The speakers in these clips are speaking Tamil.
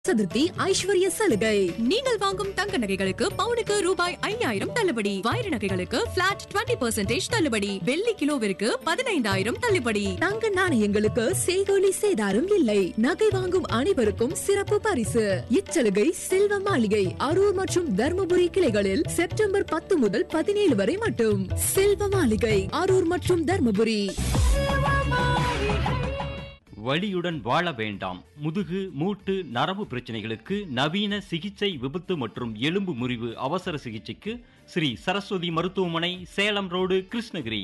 சதுர்த்தி ஐஸ்வர்ய சலுகை நீங்கள் வாங்கும் தங்க நகைகளுக்கு பவுனுக்கு ரூபாய் ஐயாயிரம் தள்ளுபடி வைர நகைகளுக்கு பிளாட் 20% தள்ளுபடி வெள்ளி கிலோவிற்கு பதினைந்தாயிரம் தள்ளுபடி தங்க நாணயங்களுக்கு செய்கூலி சேதாரம் இல்லை நகை வாங்கும் அனைவருக்கும் சிறப்பு பரிசு இச்சலுகை செல்வ மாளிகை அரூர் மற்றும் தர்மபுரி கிளைகளில் செப்டம்பர் பத்து முதல் பதினேழு வரை மட்டும் செல்வ மாளிகை அரூர் மற்றும் தர்மபுரி வலியுடன் வாழ வேண்டாம் முதுகு மூட்டு நரம்பு பிரச்சனைகளுக்கு நவீன சிகிச்சை விபத்து மற்றும் எலும்பு முறிவு அவசர சிகிச்சைக்கு ஸ்ரீ சரஸ்வதி மருத்துவமனை சேலம் ரோடு கிருஷ்ணகிரி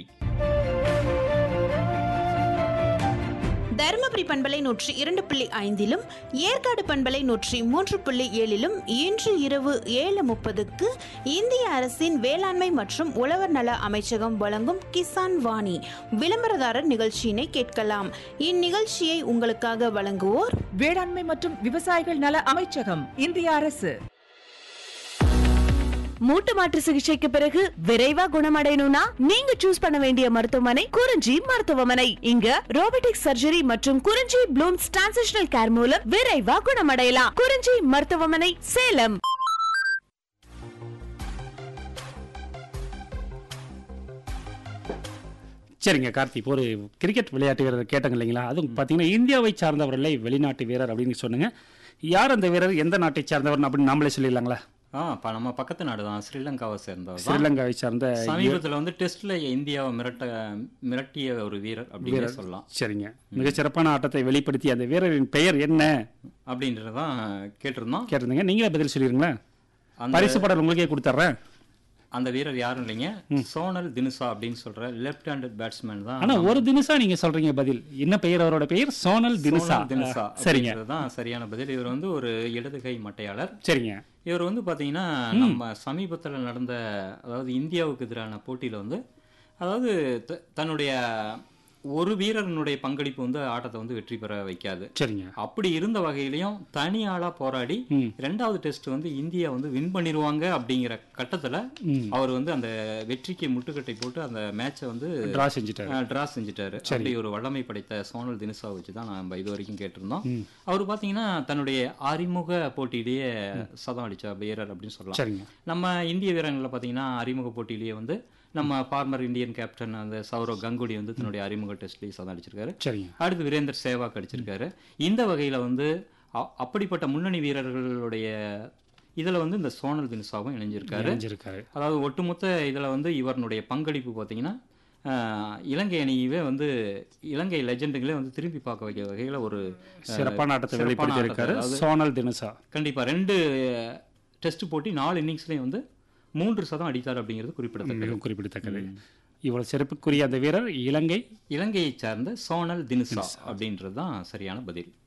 தருமபுரி பண்பலை நூற்றி இரண்டு புள்ளி ஐந்திலும் ஏற்காடு பண்பலை நூற்றி மூன்று புள்ளி ஏழிலும் இன்று இரவு ஏழு முப்பதுக்கு இந்திய அரசின் வேளாண்மை மற்றும் உழவர் நல அமைச்சகம் வழங்கும் கிசான் வாணி விளம்பரதாரர் நிகழ்ச்சியினை கேட்கலாம் இந்நிகழ்ச்சியை உங்களுக்காக வழங்குவோர் வேளாண்மை மற்றும் விவசாயிகள் நல அமைச்சகம் இந்திய அரசு மூட்டு மாற்று சிகிச்சைக்கு பிறகு விரைவா குணமடையணும்னா நீங்க சூஸ் பண்ண வேண்டிய மருத்துவமனை குறிஞ்சி மருத்துவமனை இங்க ரோபோட்டிக் சர்ஜரி மற்றும் குறிஞ்சி ப்ளூம்ஸ் டிரான்சிஷனல் கேர் மூலம் விரைவா குணமடையலாம் குறிஞ்சி மருத்துவமனை சேலம் சரிங்க கார்த்தி இப்போ ஒரு கிரிக்கெட் விளையாட்டு வீரர் கேட்டாங்க இல்லைங்களா அதுவும் பார்த்தீங்கன்னா இந்தியாவை சார்ந்தவர்களை வெளிநாட்டு வீரர் அப்படின்னு சொன்னுங்க யார் அந்த வீரர் எந்த நாட்டை சார்ந்தவர் அப்படின்னு நாமளே சொல்லிடலாங்களா ஆ இப்போ நம்ம பக்கத்து நாடு தான் ஸ்ரீலங்காவை சேர்ந்தவர் தான் ஸ்ரீலங்காவை சார்ந்த சமீபத்தில் வந்து டெஸ்ட்ல இந்தியாவை மிரட்ட மிரட்டிய ஒரு வீரர் அப்படின்னு சொல்லலாம் சரிங்க மிகச் சிறப்பான ஆட்டத்தை வெளிப்படுத்திய அந்த வீரரின் பெயர் என்ன அப்படின்றதான் கேட்டிருந்தோம் கேட்டிருந்தீங்க நீங்களே பதில் சொல்லிடுங்களேன் அந்த பரிசு பாடல் உங்களுக்கே கொடுத்துட்றேன் அந்த வீரர் யாரும் இல்லைங்க சோனல் தினுசா அப்படின்னு சொல்ற லெஃப்ட் ஹேண்டட் பேட்ஸ்மேன் தான் ஆனா ஒரு தினசா நீங்க சொல்றீங்க பதில் என்ன பெயர் அவரோட பெயர் சோனல் தினுசா சோனல் தினுசா சரிங்க தான் சரியான பதில் இவர் வந்து ஒரு இடது கை மட்டையாளர் சரிங்க இவர் வந்து பாத்தீங்கன்னா நம்ம சமீபத்துல நடந்த அதாவது இந்தியாவுக்கு எதிரான போட்டியில வந்து அதாவது த- தன்னுடைய ஒரு வீரனுடைய பங்களிப்பு வந்து ஆட்டத்தை வந்து வெற்றி பெற வைக்காது சரிங்க அப்படி இருந்த வகையிலையும் தனி ஆளா போராடி ம். ரெண்டாவது டெஸ்ட் வந்து இந்தியா வந்து வின் பண்ணிடுவாங்க அப்படிங்கிற கட்டத்துல ம். அவர் வந்து அந்த வெற்றிக்கு முட்டுக்கட்டை போட்டு அந்த மேட்சை வந்து டிரா செஞ்சுட்டாரு டிரா செஞ்சுட்டாரு அப்படி ஒரு வல்லமை படைத்த சோனல் தினுசா வச்சு தான் நம்ம இது வரைக்கும் கேட்டிருந்தோம் ம். அவர் பாத்தீங்கன்னா தன்னுடைய அறிமுக போட்டியிலேயே சதம் அடிச்ச வீரர் அப்படின்னு சொல்லலாம் சரிங்க நம்ம இந்திய வீரர்களில் பார்த்தீங்கன்னா அறிமுக போட்டியிலேயே வந்து நம்ம ஃபார்மர் இந்தியன் கேப்டன் அந்த சௌரவ் கங்குலி வந்து தன்னுடைய அறிமுக டெஸ்ட்லேயே சதம் அடிச்சிருக்காரு சரிங்க அடுத்து வீரேந்தர் சேவாக் அடிச்சிருக்காரு இந்த வகையில வந்து அ- அப்படிப்பட்ட முன்னணி வீரர்களுடைய இதுல வந்து இந்த சோனல் தினுசாவும் இணைஞ்சிருக்காரு இணைஞ்சிருக்காரு அதாவது ஒட்டுமொத்த இதுல வந்து இவருடைய பங்களிப்பு பார்த்தீங்கன்னா ஆஹ், இலங்கை அணியவே வந்து இலங்கை லெஜெண்டுகளே வந்து திரும்பி பார்க்க வைக்க வகையில ஒரு ஆஹ், சிறப்பான ஆட்டத்தை சிறப்பான வெளிப்படுத்தி இருக்காரு ஆட்டத்தை, அதாவது சோனல் தினுசா கண்டிப்பா ரெண்டு டெஸ்ட் போட்டி நாலு இன்னிங்ஸ்லயும் வந்து மூன்று சதம் அடித்தார் அப்படிங்கிறது குறிப்பிடத்தக்கது மிகவும் குறிப்பிடத்தக்கது இவ்வளவு சிறப்புக்குரிய அந்த வீரர் இலங்கை இலங்கையை சார்ந்த சோனல் தினுசா அப்படின்றது தான் சரியான பதில்